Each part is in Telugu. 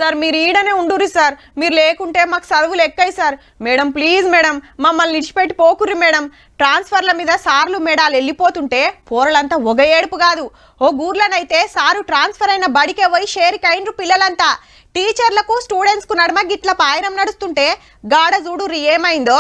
సార్ మీరు ఈడనే ఉండుర్రి సార్ మీరు లేకుంటే మాకు చదువులు ఎక్కాయి సార్ మేడం ప్లీజ్ మేడం మమ్మల్ని విడిచిపెట్టి పోకుర్రి మేడం ట్రాన్స్ఫర్ల మీద సార్లు మేడాలు వెళ్ళిపోతుంటే పోరలంతా ఒక ఏడుపు కాదు ఓ గూర్లనైతే సారు ట్రాన్స్ఫర్ అయిన బడికే పోయి షేర్కి అయినరు పిల్లలంతా టీచర్లకు స్టూడెంట్స్కు నడుమ గిట్ల పాయరం నడుస్తుంటే గాడ చూడుర్రి ఏమైందో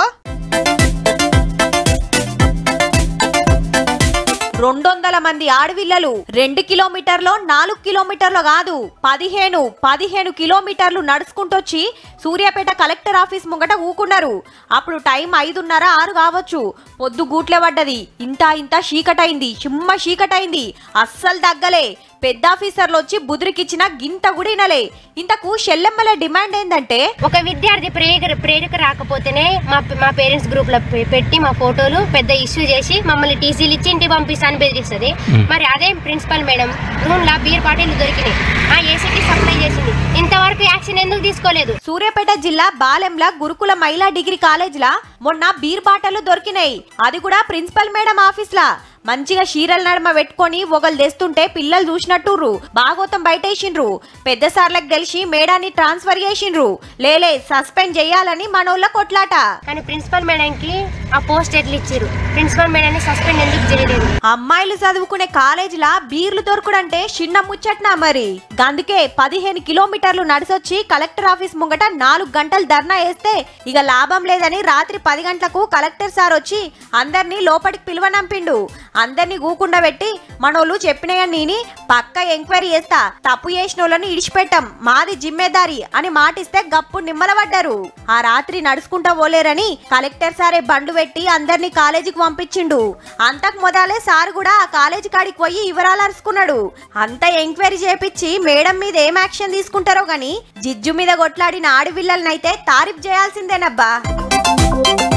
రెండు వందల మంది ఆడవిల్లలు రెండు కిలోమీటర్లో నాలుగు కిలోమీటర్లు కాదు పదిహేను పదిహేను కిలోమీటర్లు నడుచుకుంటొచ్చి సూర్యాపేట కలెక్టర్ ఆఫీస్ ముంగట ఊకున్నారు అప్పుడు టైం ఐదున్నర ఆరు కావచ్చు పొద్దు గూట్లే పడ్డది ఇంత ఇంత చీకటైంది చిమ్మ చీకటైంది అస్సలు తగ్గలే పెద్ద ఆఫీసర్లు వచ్చి బుదిరికిచ్చిన గింత కూడా వినలే ఇంతకు షెల్లెమ్మల డిమాండ్ ఏందంటే ఒక విద్యార్థి ప్రేరక ప్రేరక రాకపోతేనే మా మా పేరెంట్స్ గ్రూప్ లో పె- పెట్టి మా ఫోటోలు పెద్ద ఇష్యూ చేసి మమ్మల్ని టీసీలు ఇచ్చి ఇంటికి పంపిస్తాను బెదిరిస్తుంది మరి అదే ప్రిన్సిపల్ మేడం రూమ్ లా బీర్ బాటిల్ దొరికినాయి ఆ ఏసీకి సప్లై చేసింది ఇంతవరకు యాక్షన్ ఎందుకు తీసుకోలేదు సూర్యాపేట జిల్లా బాలెంల గురుకుల మహిళా డిగ్రీ కాలేజ్లా మొన్న బీర్ బాటలు దొరికినాయి అది కూడా ప్రిన్సిపల్ మేడం ఆఫీస్లా మంచిగా చీరల నడమ పెట్టుకొని ఒకళ్ళు తెస్తుంటే పిల్లలు చూసినట్టుర్రు బాగోతం బయటేసిండ్రు పెద్ద సార్లకు తెలిసి మేడాన్ని ట్రాన్స్ఫర్ చేసిండ్రు లేలే సస్పెండ్ చేయాలని మనోళ్ళ కొట్లాట కానీ ప్రిన్సిపల్ మేడం కి ఆ పోస్ట్ ఎట్లా ఇచ్చారు ప్రిన్సిపల్ మేడం సస్పెండ్ ఎందుకు చేయలేదు అమ్మాయిలు చదువుకునే కాలేజీలా బీర్లు దొరకడంటే చిన్న ముచ్చట్నా మరి అందుకే పదిహేను కిలోమీటర్లు నడిసొచ్చి కలెక్టర్ ఆఫీస్ ముంగట నాలుగు గంటలు ధర్నా వేస్తే ఇక లాభం లేదని రాత్రి పది గంటలకు కలెక్టర్ సార్ వచ్చి అందరినీ లోపలికి పిలువనంపిండు అందరినీ గూకుండా పెట్టి మనోళ్ళు చెప్పినయని నేను పక్క ఎంక్వైరీ చేస్తా తప్పు చేసిన వాళ్ళని ఇడిచిపెట్టాం మాది జిమ్మేదారి అని మాటిస్తే గప్పు నిమ్మలబడ్డారు ఆ రాత్రి నడుచుకుంటా పోలేరని కలెక్టర్ సారే బండు పెట్టి అందరినీ కాలేజీకి పంపించిండు అంతకు మొదలే సార్ కూడా ఆ కాలేజీ కాడికి పోయి వివరాలు అరుచుకున్నాడు అంత ఎంక్వైరీ చేపించి మేడం మీద ఏం యాక్షన్ తీసుకుంటారో గాని జిజ్జు మీద కొట్లాడిన ఆడపిల్లలనైతే తారీఫ్ చేయాల్సిందేనబ్బా